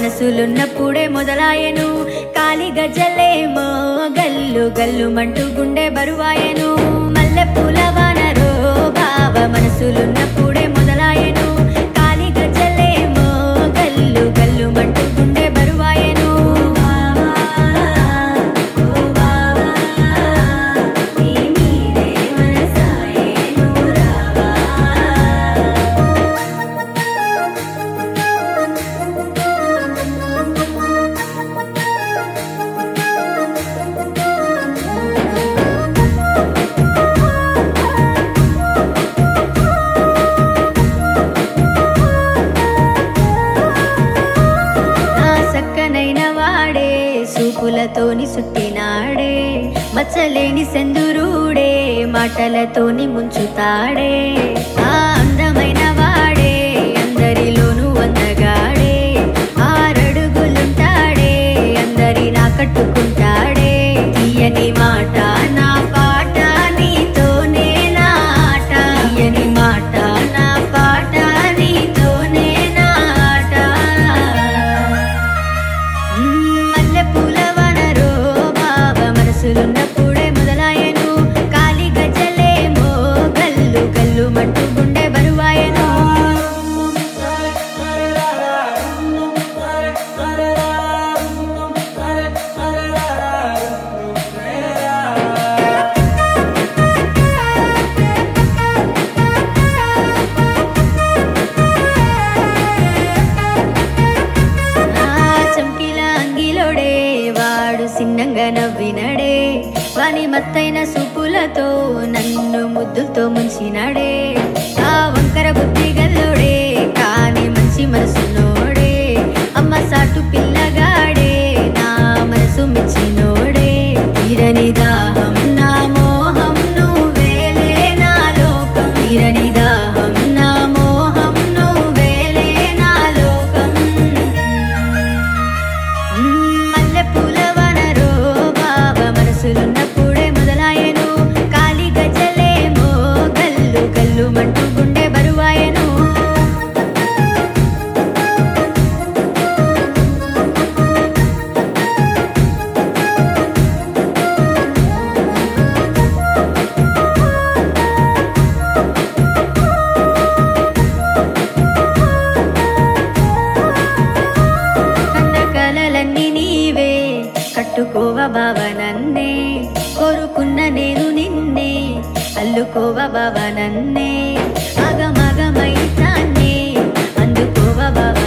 మనసులున్నప్పుడే మొదలాయను కాలి గజ్జలేమో గల్లు గల్లు మంటూ గుండె బరువాయను మల్లె పూల వానరో బావ మనసులున్నప్పుడే మొదలాయను కాలి గజ్జలేమో గల్లు గల్లు మంటూ గుండె బరువాయను ఓ బావా నీ మీదే మనసాయను రావా నా సక్కనైన వాడే సూపులతోని సుట్టినాడే మచ్చలేని సెందురుడే మాటలతోని ముంచుతాడే ఆ అందమైన వాడే అందరిలోనూ అందగాడే ఆరడుగులుంటాడే అందరి నా కట్టుకుంటాడే తీయని మాట నా పాట నీతోనే నా ఆట తీయని మాట నా పాట నీతోనే నా ఆట మల్లె పూల వనరో బావ మనసులున్నప్పుడే మొదలాయను కాలి గజ్జలేమో గల్లు గల్లు మట్టు గుండె బరువాయను ఆ చంకిల అంగిలోడే వాడు సిన్నంగా నవ్వినడే వాని మత్తైన సూపులతో నన్ను ముద్దులతో ముంచినడే ఆ వంకర బుద్ధి గల్లోడే కాని మంచి మనసునోడే అమ్మ సాటు పిల్లగాడే నా మనసు మెచ్చినోడే తీరని దాహం నా మోహం నువ్వేలే నా లోకం తీరని దాహం నా మోహం నువ్వేలే నా లోకం మల్లె పూల వనరో బావ మనసులున్నప్పుడే మొదలాయను కాలి గజ్జలేమో గల్లు గల్లు మంటూ గుండె బరువాయను కన్న కలలన్నీ నీవే కట్టుకోవ బావ నన్నే కోరుకున్న నేను నిన్నే అల్లుకోవ బావ నన్నే అగమగమైతాన్నే అందుకోవ బావ